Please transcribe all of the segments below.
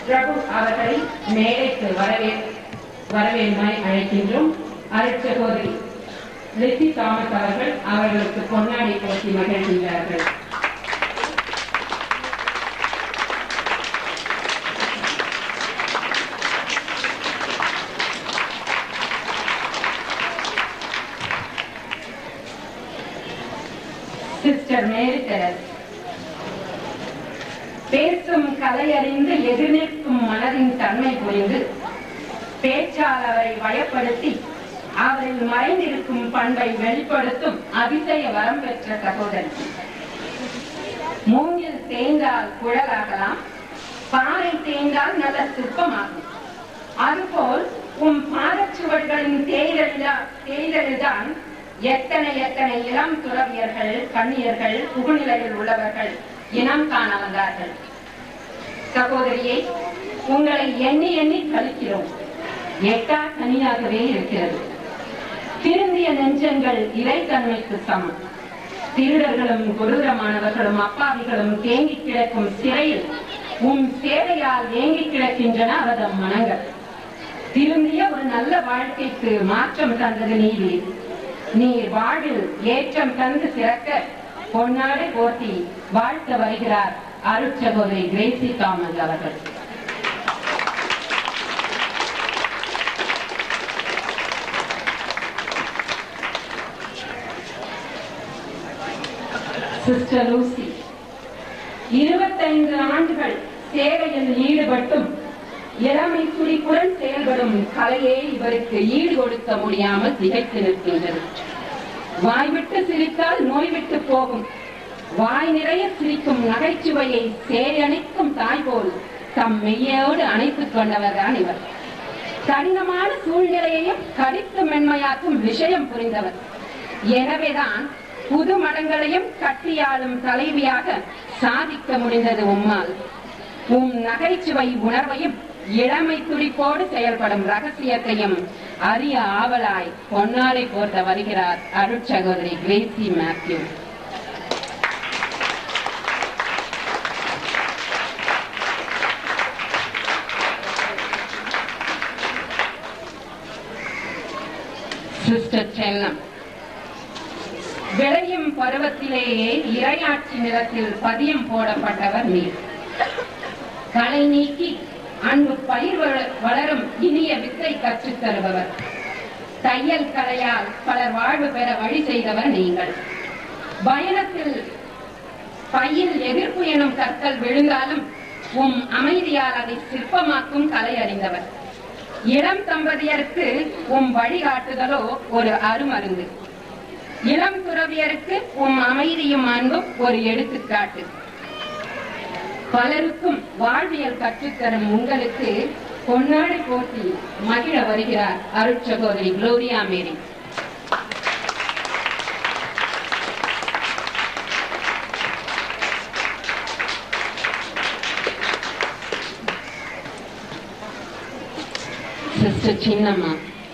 பிரபு அவர்களை மேடைக்கு வரவே வரவேற்பாய் அழைக்கின்றோம் அருட்சகோதரி லிசி தாமஸ் அவர்கள் அவர்களுக்கு பொன்னாடை போட்டி மகிழ்கின்றார்கள் சிஸ்டர் மேரி தெரஸ் பேசும் கலையறிந்து எதிர்நிற்கும் மனதின் தன்மை புரிந்து பேச்சால் அவரை வயப்படுத்தி அவரில் மறைந்திருக்கும் பண்பை வெளிப்படுத்தும் அதிசய வரம் பெற்ற சகோதரி மூங்கில் தேய்ந்தால் குழலாகலாம் பாறை தேய்ந்தால் நல்ல சிற்பமாகும் அதுபோல் உம் பாதச்சுவடுகளின் தேய்தலிலா தேய்தலில்தான் எத்தனை எத்தனை இளம் துறவியர்கள் கண்ணியர்கள் புகுநிலையில் உள்ளவர்கள் இனம் காண வந்தார்கள் சகோதரியை உங்களை எண்ணி எண்ணி கழிக்கிறோம் எட்டா கனியாகவே இருக்கிறது திருந்திய நெஞ்சங்கள் இறைத்தன்மைக்கு சமம் திருடர்களும் கொடூரமானவர்களும் அப்பாவிகளும் தேங்கி கிடக்கும் சிறையில் உம் சேவையால் ஏங்கி கிடக்கின்றன அவதம் மனங்கள் திருந்திய ஒரு நல்ல வாழ்க்கைக்கு மாற்றம் தந்தது நீதி நீர் வாழ்வில் ஏற்றம் தந்து சிறக்க பொன்னாடை போர்த்தி வாழ்த்த வருகிறார் அருட்சகோதரி கிரேசி தாமஸ் அவர்கள் சிஸ்டர் லூசி இருபத்தைந்து ஆண்டுகள் சேவையில் ஈடுபட்டும் இளமை துடிப்புடன் செயல்படும் கலையே இவருக்கு ஈடு கொடுக்க முடியாமல் திகைத்து நிற்கின்றது வாய் விட்டு சிரித்தால் நோய் விட்டு போகும் வாய் நிறைய சிரிக்கும் நகைச்சுவையை சேரணிக்கும் தாய் போல் தம் மெய்யோடு அணைத்துக் கொண்டவர்தான் இவர் கடினமான சூழ்நிலையையும் கடித்து மென்மையாக்கும் விஷயம் புரிந்தவர் எனவேதான் புது மடங்களையும் கட்டியாளும் தலைவியாக சாதிக்க முடிந்தது உம்மால் உம் நகைச்சுவை உணர்வையும் இளமை துடிப்போடு செயல்படும் ரகசியத்தையும் அறிய ஆவலாய் பொன்னாரை போர்த்த வருகிறார் அருட்சகோதரி கிரேசி மேத்யூ சிஸ்டர் செல்லம் விளையும் பருவத்திலேயே இரையாட்சி நிலத்தில் பதியம் போடப்பட்டவர் நீர் களை நீக்கி அன்பு பயிர் வள- வளரும் இனிய வித்தை கற்றுத் தருபவர் தையல் கலையால் பலர் வாழ்வு பெற வழி செய்தவர் நீங்கள் பயணத்தில் பையில் எதிர்ப்பு எனும் கற்கள் விழுந்தாலும் உம் அமைதியால் அதை சிற்பமாக்கும் கலை அறிந்தவர் இளம் தம்பதியருக்கு உம் வழிகாட்டுதலோ ஒரு அருமருந்து இளம் துறவியருக்கு உம் அமைதியும் அன்பும் ஒரு எடுத்துக்காட்டு பலருக்கும் வாழ்வியல் கற்றுத்தரும் உங்களுக்கு பொன்னாடை போட்டி மகிழ வருகிறார் அருட்சகோதரி குளோரியா மேரி சிஸ்டர் சின்னம்மா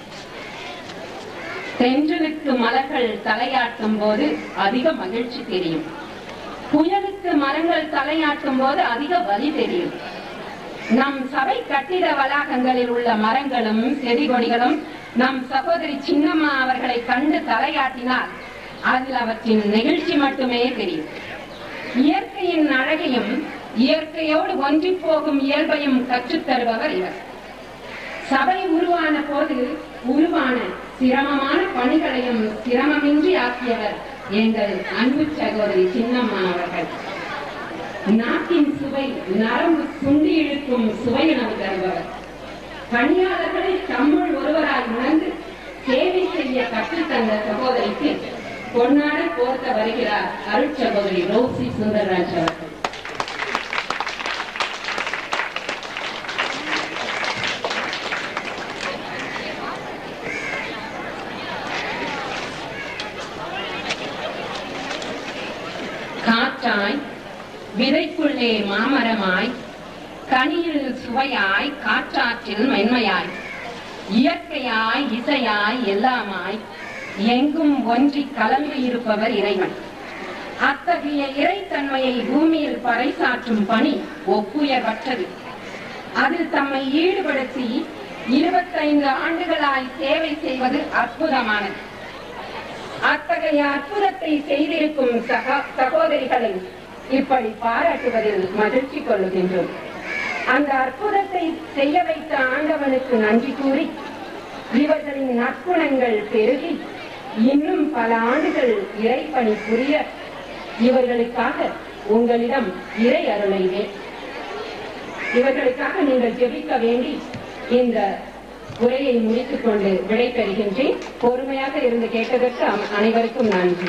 தென்றலுக்கு மலர்கள் தலையாட்டும் போது அதிக மகிழ்ச்சி தெரியும் புயலுக்கு மரங்கள் தலையாட்டும் போது அதிக வலி தெரியும் நம் சபை கட்டிட வளாகங்களில் உள்ள மரங்களும் செடி கொடிகளும் நம் சகோதரி சின்னம்மா அவர்களை கண்டு தலையாட்டினால் அதில் அவற்றின் நெகிழ்ச்சி மட்டுமே தெரியும் இயற்கையின் அழகையும் இயற்கையோடு ஒன்றிப் போகும் இயல்பையும் கற்றுத் தருபவர் இவர் சபை உருவான போது உருவான சிரமமான பணிகளையும் சிரமமின்றி ஆக்கியவர் எங்கள் அன்பு சகோதரி சின்னம்மா அவர்கள் நாட்டின் சுவை நரம்பு சுண்டி இழுக்கும் சுவையுணவு தருபவர் பணியாளர்களை தம்முள் ஒருவராய் உணர்ந்து சேவை செய்ய கற்றுத்தந்த சகோதரிக்கு பொன்னாட போர்த்த வருகிறார் அருட்சகோதரி ரோசி சுந்தரராஜ் அவர்கள் காற்றாய் விதைக்குள்ளே மாமரமாய் கனியில் சுவையாய் காற்றாற்றில் மென்மையாய் இயற்கையாய் இசையாய் எல்லாமாய் எங்கும் ஒன்றி கலந்து இருப்பவர் இறைவன் அத்தகைய இறைத்தன்மையை பூமியில் பறைசாற்றும் பணி ஒப்புயர்வற்றது அதில் தம்மை ஈடுபடுத்தி இருபத்தைந்து ஆண்டுகளாய் சேவை செய்வது அற்புதமானது அத்தகைய அற்புதத்தை செய்திருக்கும் சக சகோதரிகளை இப்படி பாராட்டுவதில் மகிழ்ச்சி கொள்ளுகின்றோம் அந்த அற்புதத்தை செய்ய வைத்த ஆண்டவனுக்கு நன்றி கூறி இவர்களின் நற்குணங்கள் பெருகி இன்னும் பல ஆண்டுகள் இறைப்பணி புரிய இவர்களுக்காக உங்களிடம் இறை அருளை வே- இவர்களுக்காக நீங்கள் ஜெபிக்க வேண்டி இந்த உரையை முடித்துக் கொண்டு விடைபெறுகின்றேன் பொறுமையாக இருந்து கேட்டதற்கு அம்- அனைவருக்கும் நன்றி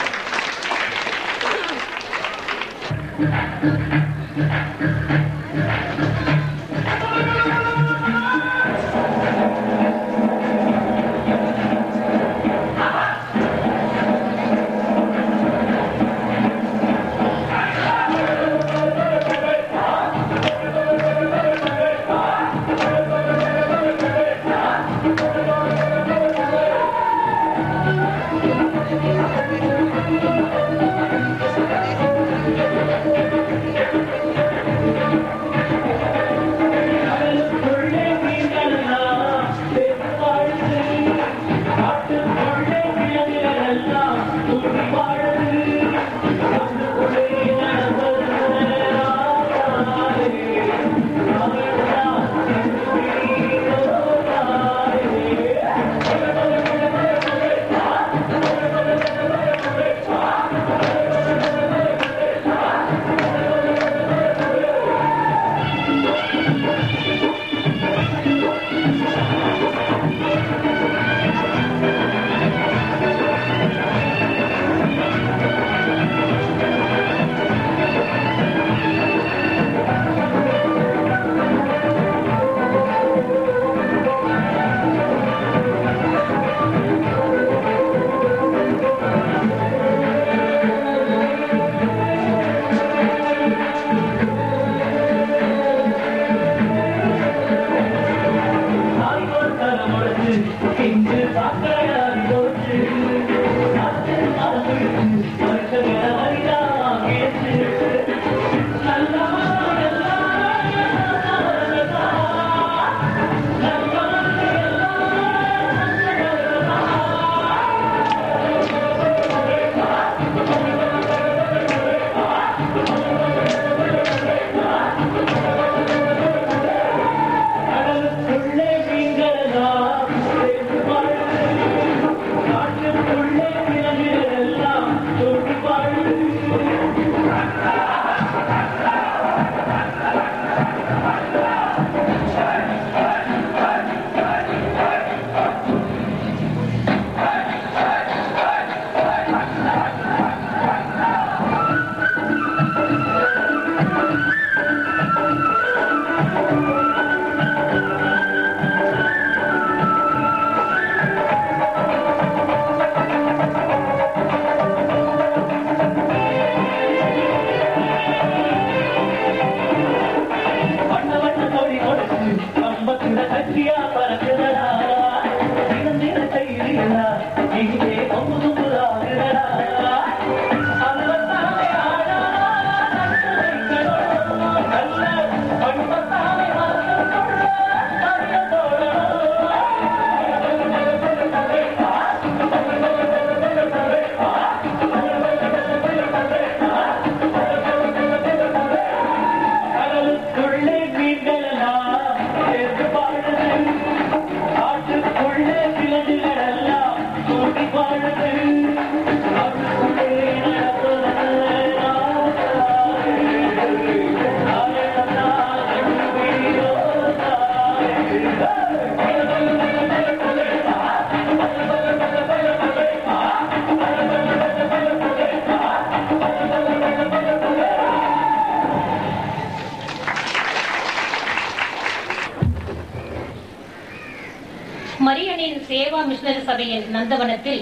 மரியனின் சேவா மிஷனரி சபையின் நந்தவனத்தில்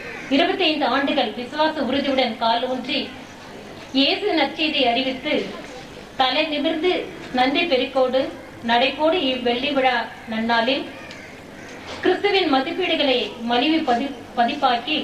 25 ஆண்டுகள் விசுவாச உறுதியுடன் கால் ஊன்றி இயேசு நற்செய்தி அறிவித்து தலை நிமிர்ந்து நன்றி பெருக்கோடு நடைபோடு இவ்வெள்ளி விழா நன்னாளில் கிறிஸ்துவின் மதிப்பீடுகளை மலிவு பதி பதிப்பாக்கி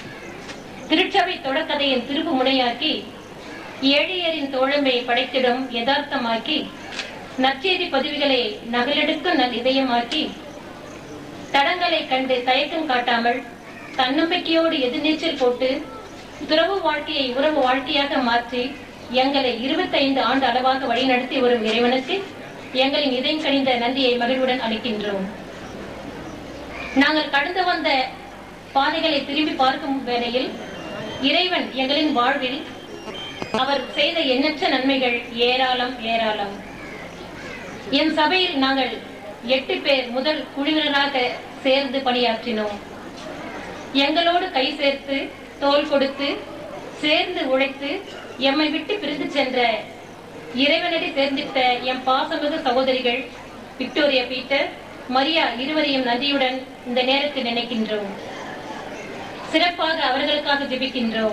திருச்சபை தொடக்கதையின் திருப்பு முனையாக்கி ஏழையரின் தோழமை படைத்திடும் யதார்த்தமாக்கி நற்செய்தி பதிவுகளை நகலெடுக்கும் நல் இதயமாக்கி தடங்களை கண்டு தயக்கம் காட்டாமல் தன்னம்பிக்கையோடு எதிர்நீச்சல் போட்டு துறவு வாழ்க்கையை உறவு வாழ்க்கையாக மாற்றி எங்களை 25 ஆண்டு அளவாக வழிநடத்தி வரும் இறைவனுக்கு எங்களின் இதயம் கனிந்த நன்றியை மகிழ்வுடன் அளிக்கின்றோம் நாங்கள் கடந்து வந்த பாதைகளை திரும்பி பார்க்கும் வேளையில் இறைவன் எங்களின் வாழ்வில் அவர் செய்த எண்ணற்ற நன்மைகள் ஏராளம் ஏராளம் என் சபையில் நாங்கள் எட்டு பேர் முதல் குழுவினராக சேர்ந்து பணியாற்றினோம் எங்களோடு கை சேர்த்து தோள் கொடுத்து சேர்ந்து உழைத்து எம்மை விட்டு பிரிந்து சென்ற இறைவனடி சேர்ந்திட்ட எம் பாசமிகு சகோதரிகள் விக்டோரியா பீட்டர் மரியா இருவரையும் நன்றியுடன் இந்த நேரத்தில் நினைக்கின்றோம் சிறப்பாக அவர்களுக்காக ஜெபிக்கின்றோம்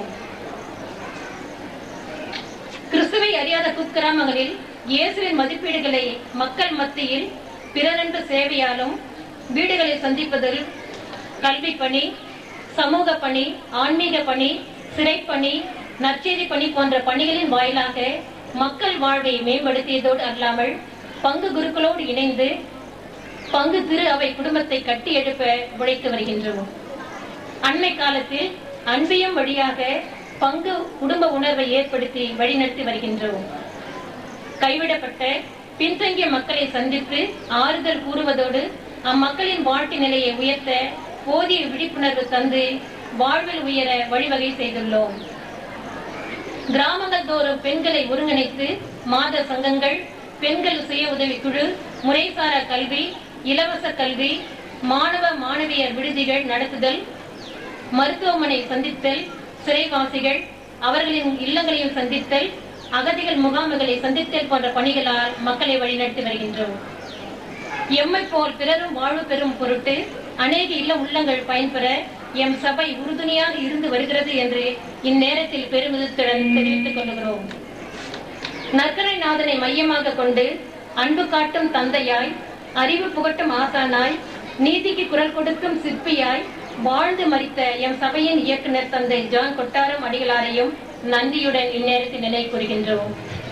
கிறிஸ்துவை அறியாத குக்கிராமங்களில் இயேசுவின் மதிப்பீடுகளை மக்கள் மத்தியில் பிறரன்பு சேவையாலும் வீடுகளை சந்திப்பதில் கல்வி பணி சமூக பணி ஆன்மீக பணி சிறைப்பணி நற்செய்தி பணி போன்ற பணிகளின் வாயிலாக மக்கள் வாழ்வை மேம்படுத்தியதோடு அல்லாமல் பங்கு குருக்களோடு இணைந்து பங்கு திரு அவை குடும்பத்தை கட்டி எழுப்ப உழைத்து வருகின்றோம் அண்மை காலத்தில் அன்பியம் வழியாக பங்கு குடும்ப உணர்வை ஏற்படுத்தி வழிநடத்தி வருகின்றோம் கைவிடப்பட்ட பின்தங்கிய மக்களை சந்தித்து ஆறுதல் கூறுவதோடு அம்மக்களின் வாழ்க்கை நிலையை உயர்த்த போதிய விழிப்புணர்வு தந்து வாழ்வில் உயர வழிவகை செய்துள்ளோம் கிராமங்கள் தோறும் பெண்களை ஒருங்கிணைத்து மாத சங்கங்கள் பெண்கள் சுய உதவி குழு முறைசாரா கல்வி இலவச கல்வி மாணவ மாணவியர் விடுதிகள் நடத்துதல் மருத்துவமனை சந்தித்தல் சிறைவாசிகள் அவர்களின் இல்லங்களையும் சந்தித்தல் அகதிகள் முகாம்களை சந்தித்தல் போன்ற பணிகளால் மக்களை வழிநடத்தி வருகின்றோம் எம்மை போல் பிறரும் வாழ்வு பெறும் பொருட்டு அநேக இல்ல உள்ளங்கள் பயன்பெற எம் சபை உறுதுணையாக இருந்து வருகிறது என்று இந்நேரத்தில் பெருமிதத்துடன் தெரிவித்துக் கொள்கிறோம் நற்கரை நாதனை மையமாக கொண்டு அன்பு காட்டும் தந்தையாய் அறிவு புகட்டும் ஆசானாய் நீதிக்கு குரல் கொடுக்கும் சிற்பியாய் வாழ்ந்து மறித்த எம் சபையின் இயக்குனர் தந்தை ஜான் கொட்டாரம் அடிகளாரையும் நன்றியுடன் இந்நேரத்தில் நிலை கூறுகின்றோம்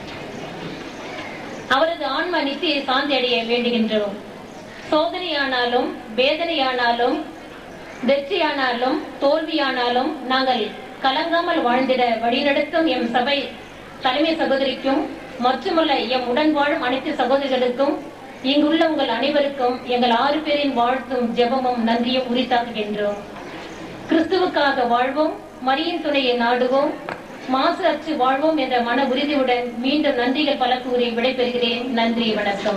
அவரது ஆன்ம நித்திய சாந்தி அடைய வேண்டுகின்றோம் சோதனையானாலும் வேதனையானாலும் வெற்றியானாலும் தோல்வியானாலும் நாங்கள் கலங்காமல் வாழ்ந்திட வழிநடத்தும் எம் சபை தலைமை சகோதரிக்கும் மற்றுமுள்ள எம் உடன் வாழும் அனைத்து சகோதரிகளுக்கும் இங்குள்ள உங்கள் அனைவருக்கும் எங்கள் ஆறு பேரின் வாழ்த்தும் ஜெபமும் நன்றியும் உரித்தாக்குகின்றோம் கிறிஸ்துவுக்காக வாழ்வோம் மரியின் துணையை நாடுவோம் மாசு அற்று வாழ்வோம் என்ற மன உறுதியுடன் மீண்டும் நன்றிகள் பல கூறி விடைபெறுகிறேன் நன்றி வணக்கம்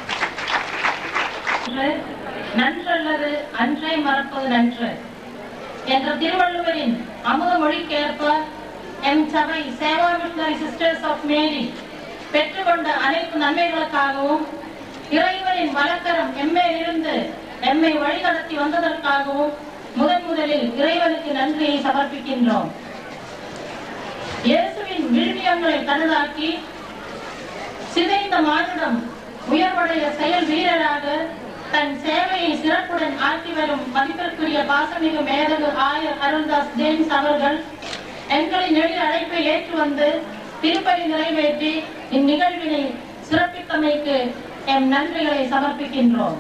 நன்று, நன்றல்லது அன்றை மறப்பது நன்று என்ற திருவள்ளுவரின் அமுத மொழிக்கேற்ப எம் சபை Seva missionary sisters of Mary பெற்றுக்கொண்ட அனைத்து நன்மைகளுக்காகவும் இறைவனின் வழக்கரம் எம்மேல் இருந்து எம்மை வழிநடத்தி வந்ததற்காகவும் முதன் முதலில் இறைவனுக்கு நன்றியை சமர்ப்பிக்கின்றோம் இயேசுவின் விழுமியங்களை கருதாக்கி சிதைந்த மானுடம் உயர்வடைய செயல் வீரராக தன் சேவையை சிறப்புடன் ஆற்றி வரும் மதிப்பிற்குரிய பாசமிகு மேதகு ஆயர் அருள்தாஸ் ஜேம்ஸ் அவர்கள் எங்களின் எளிய அழைப்பை ஏற்று வந்து திருப்பதி நிறைவேற்றி இந்நிகழ்வினை சிறப்பித்தமைக்கு எம் நன்றிகளை சமர்ப்பிக்கின்றோம்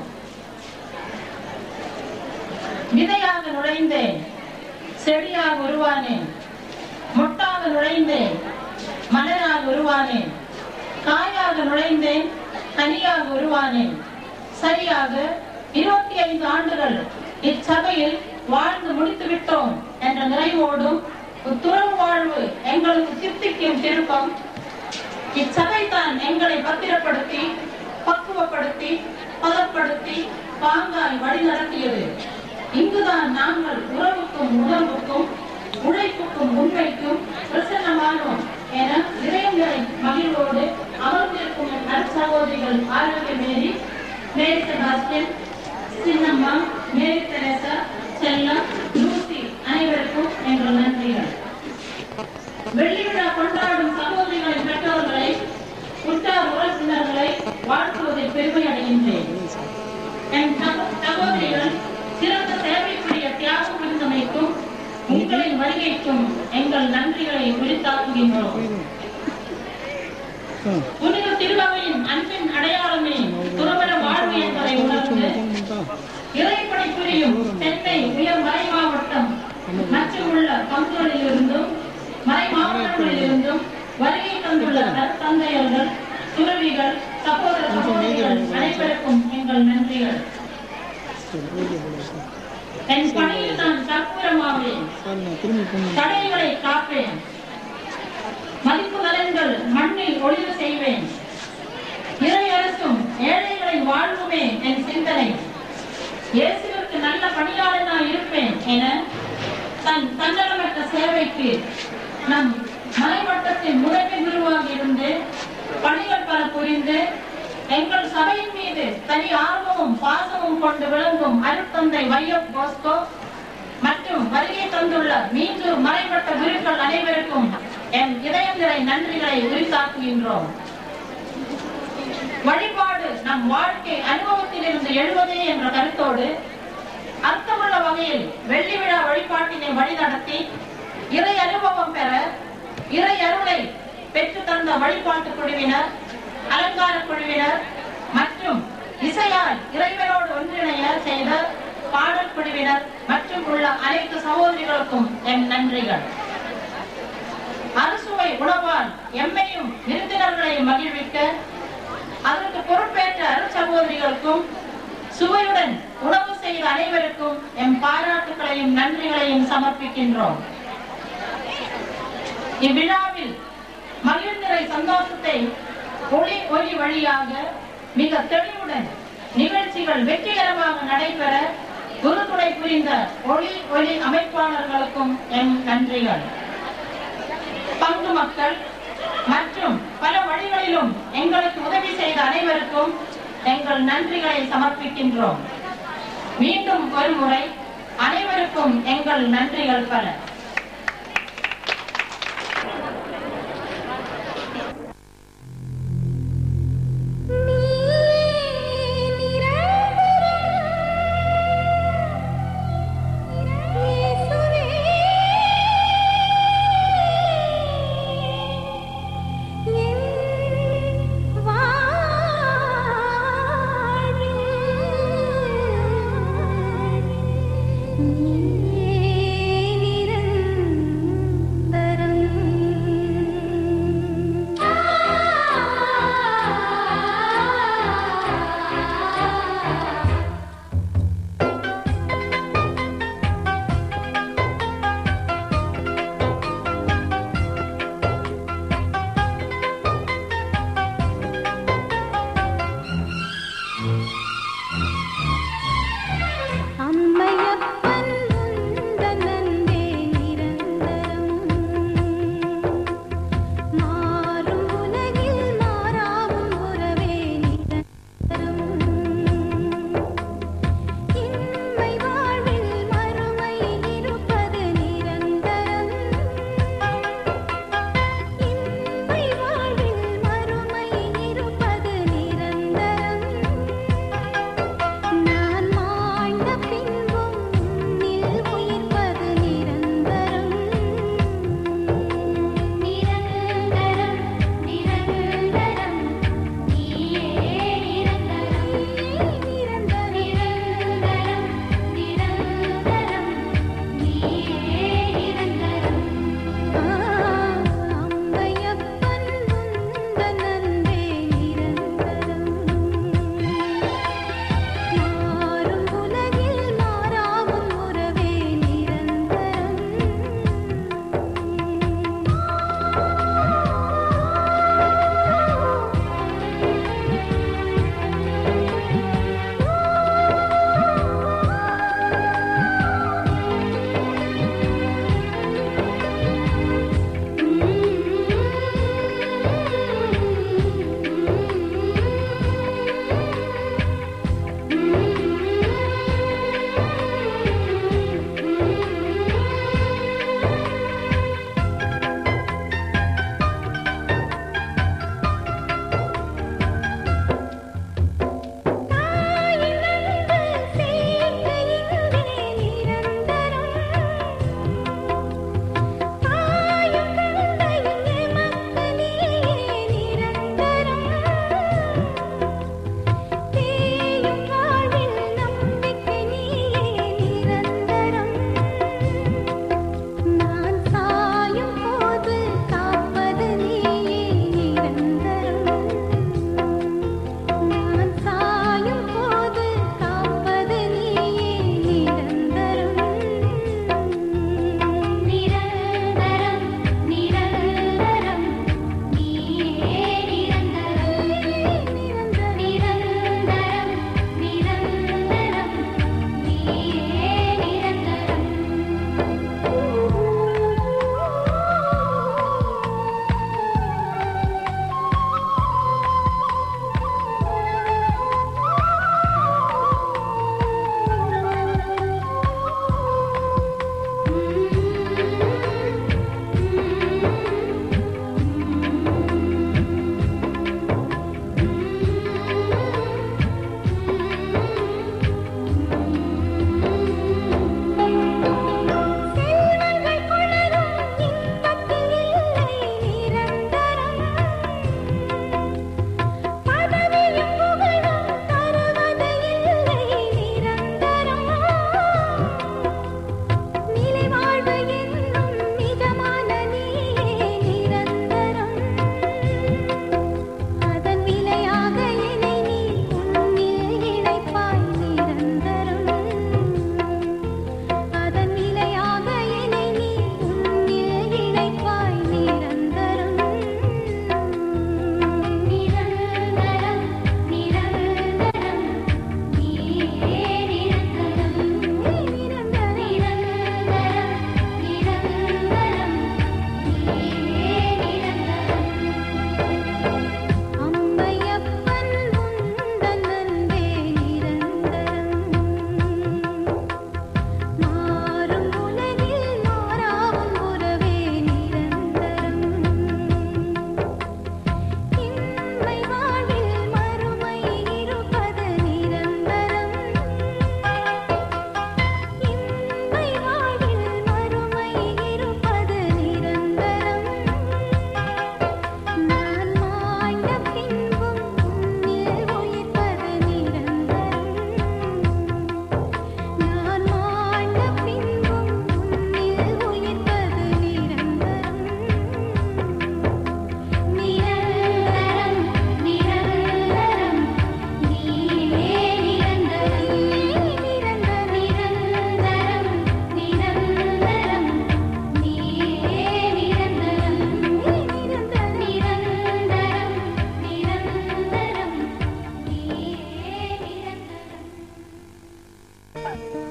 விதையாக நுழைந்தேன் செடியாக உருவானேன் மொட்டாக நுழைந்தேன் மலராக உருவானேன் காயாக நுழைந்தேன் கனியாக உருவானேன் சரியாக இருபத்தி ஐந்து ஆண்டுகள் இச்சபையில் வாழ்ந்து முடித்து விட்டோம் என்ற நிறைவோடும் துறவு வாழ்வு எங்களுக்கு சித்திக்கும் திருப்பம் இச்சபை தான் எங்களை பத்திரப்படுத்தி பக்குவப்படுத்தி பதப்படுத்தி பாங்காய் வழிநடத்தியது இங்குதான் நாங்கள் உறவுக்கும் உணர்வுக்கும் உழைப்புக்கும் உண்மைக்கும் பிரசன்னமானோம் என இதயங்களை மகிழ்வோடு அமர்ந்திருக்கும் என் நற்சகோதரிகள் Arokia Mary Mary Sebastian Chinnamma Mary Teresa Chellam Lucy அனைவருக்கும் எங்கள் நன்றிகள் வெள்ளி விழா கொண்டாடும் சகோதரிகளின் பெற்றோர்களை உற்றார் உறவினர்களை வாழ்த்துவதில் பெருமை அடைகின்றேன் என் சகோ- சகோதரிகள் சிறந்த சேவைக்குரிய தியாகம் புரிந்தமைக்கும் உங்களின் வருகைக்கும் எங்கள் நன்றிகளை உரித்தாக்குகின்றோம் புனித திருவாவையின் அன்பின் அடையாளமே துறவர வாழ்வு என்பதை உணர்ந்து இறைப்படை புரியும் தென்னை உயர் மறை மாவட்டம் மற்றும் உள்ள பங்குகளில் இருந்தும் மறை மாவட்டங்களில் இருந்தும் வருகை தந்துள்ள தந்தையர்கள் துறவிகள் சகோதர சகோதரிகள் அனைவருக்கும் எங்கள் நன்றிகள் என் பணியில் நான் கற்பூரமாவேன் தடைகளை காப்பேன் மதிப்பு நலன்கள் மண்ணில் ஒளிர செய்வேன் இறை அரசும் ஏழைகளின் வாழ்வுமே என் சிந்தனை இயேசுவிற்கு நல்ல பணியாளனாய் இருப்பேன் என தன் தன்னலமற்ற சேவைக்கு நம் மலைமட்டத்தின் முதன்மை குருவாக இருந்து பணிகள் பல புரிந்து எங்கள் சபையின் மீது தனி ஆர்வமும் பாசமும் கொண்டு விளங்கும் அருட்தந்தை வையப் போஸ்கோ மற்றும் வருகை தந்துள்ள மீண்டும் மறைப்பட்ட குருக்கள் அனைவருக்கும் என் இதயம் நிறை நன்றிகளை உரித்தாக்குகின்றோம் வழிபாடு நம் வாழ்க்கை அனுபவத்தில் இருந்து எழுவதே என்ற கருத்தோடு அர்த்தமுள்ள வகையில் வெள்ளி விழா வழிபாட்டினை வழிநடத்தி இறை அனுபவம் பெற இறை அருளை பெற்று தந்த வழிபாட்டு குழுவினர் அலங்கார குழுவினர் மற்றும் இசையால் இறைவனோடு ஒன்றிணைய செய்த பாடல் குழுவினர் மற்றும் உள்ள அனைத்து சகோதரிகளுக்கும் என் நன்றிகள் அறுசுவை உணவால் எம்மையும் விருந்தினர்களையும் மகிழ்விக்க அதற்கு பொறுப்பேற்ற அருள் சகோதரிகளுக்கும் சுவையுடன் உணவு செய்த அனைவருக்கும் எம் பாராட்டுகளையும் நன்றிகளையும் சமர்ப்பிக்கின்றோம் இவ்விழாவில் மகிழ்நிறை சந்தோஷத்தை ஒளி ஒலி வழியாக மிக தெளிவுடன் நிகழ்ச்சிகள் வெற்றிகரமாக நடைபெற குருதுணை புரிந்த ஒளி ஒலி அமைப்பாளர்களுக்கும் எம் நன்றிகள் பங்கு மக்கள் மற்றும் பல வழிகளிலும் எங்களுக்கு உதவி செய்த அனைவருக்கும் எங்கள் நன்றிகளை சமர்ப்பிக்கின்றோம் மீண்டும் ஒரு முறை அனைவருக்கும் எங்கள் நன்றிகள் பல நீ நிரந்தரம்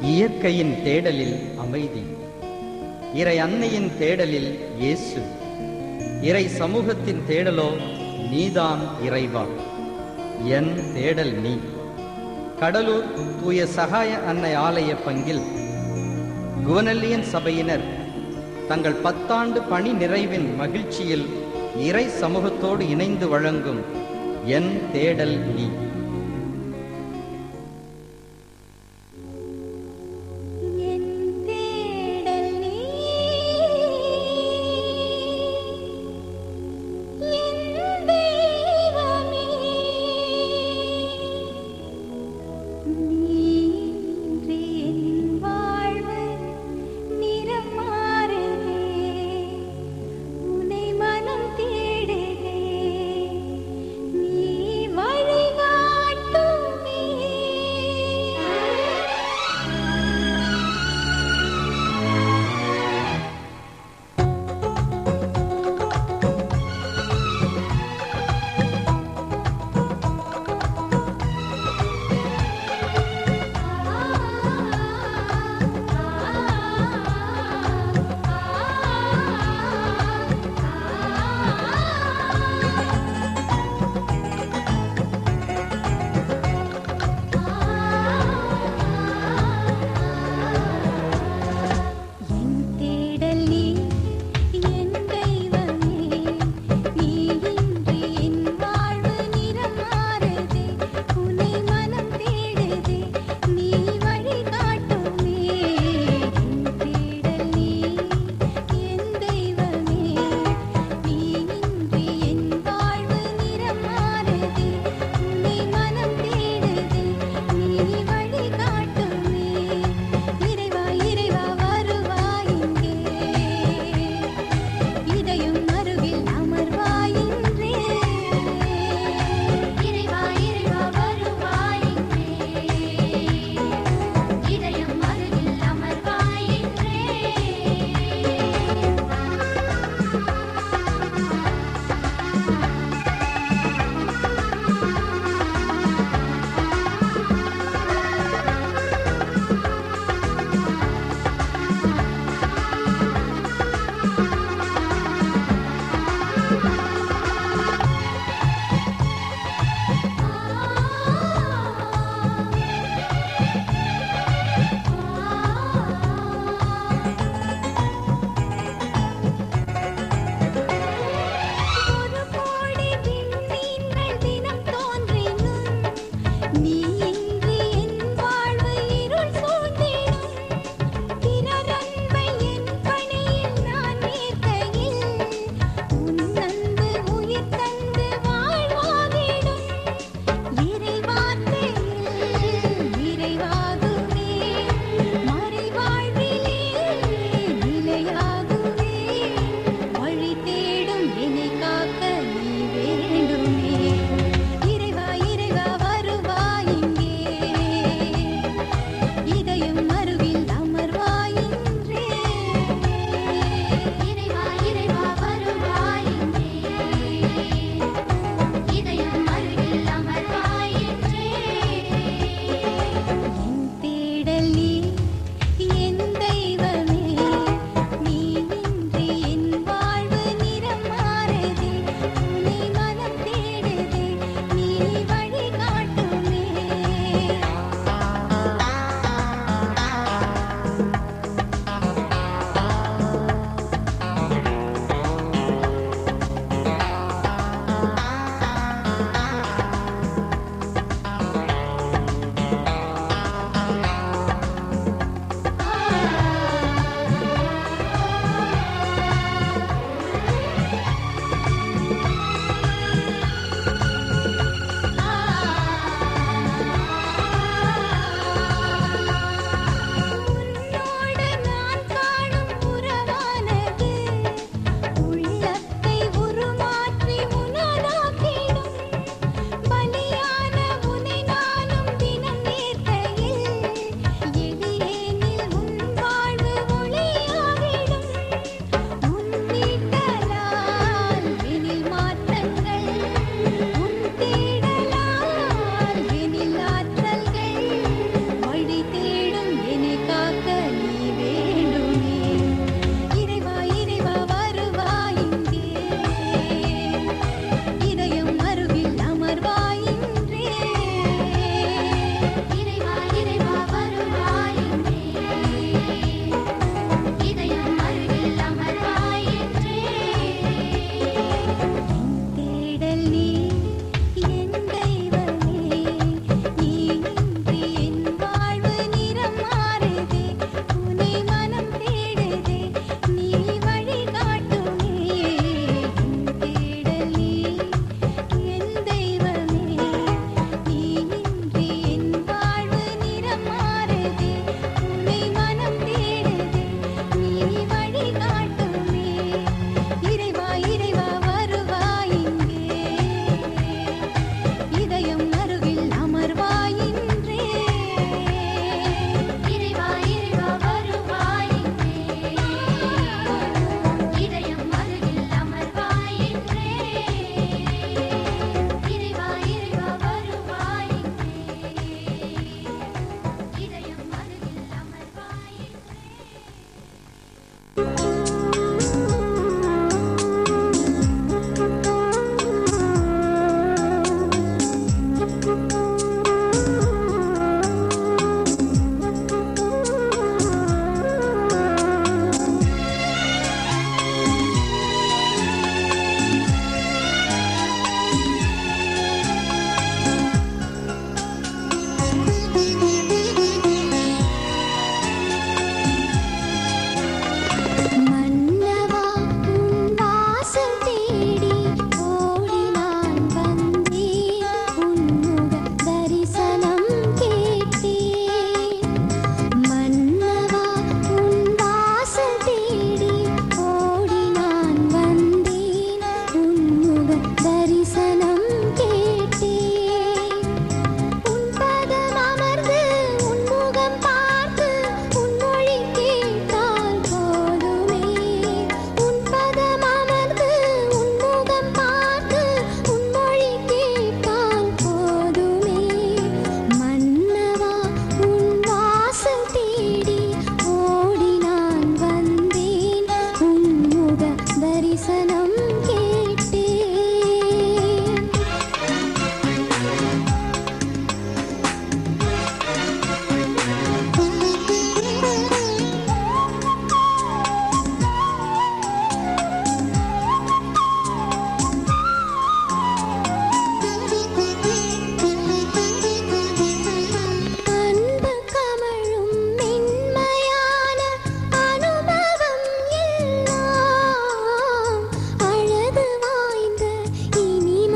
இயற்கையின் தேடலில் அமைதி இறை அன்னையின் தேடலில் இயேசு இறை சமூகத்தின் தேடலோ நீதான் இறைவா என் தேடல் நீ கடலூர் தூய சகாய அன்னை ஆலய பங்கில் குவனல்லியன் சபையினர் தங்கள் பத்தாண்டு பணி நிறைவின் மகிழ்ச்சியில் இறை சமூகத்தோடு இணைந்து வழங்கும் என் தேடல் நீ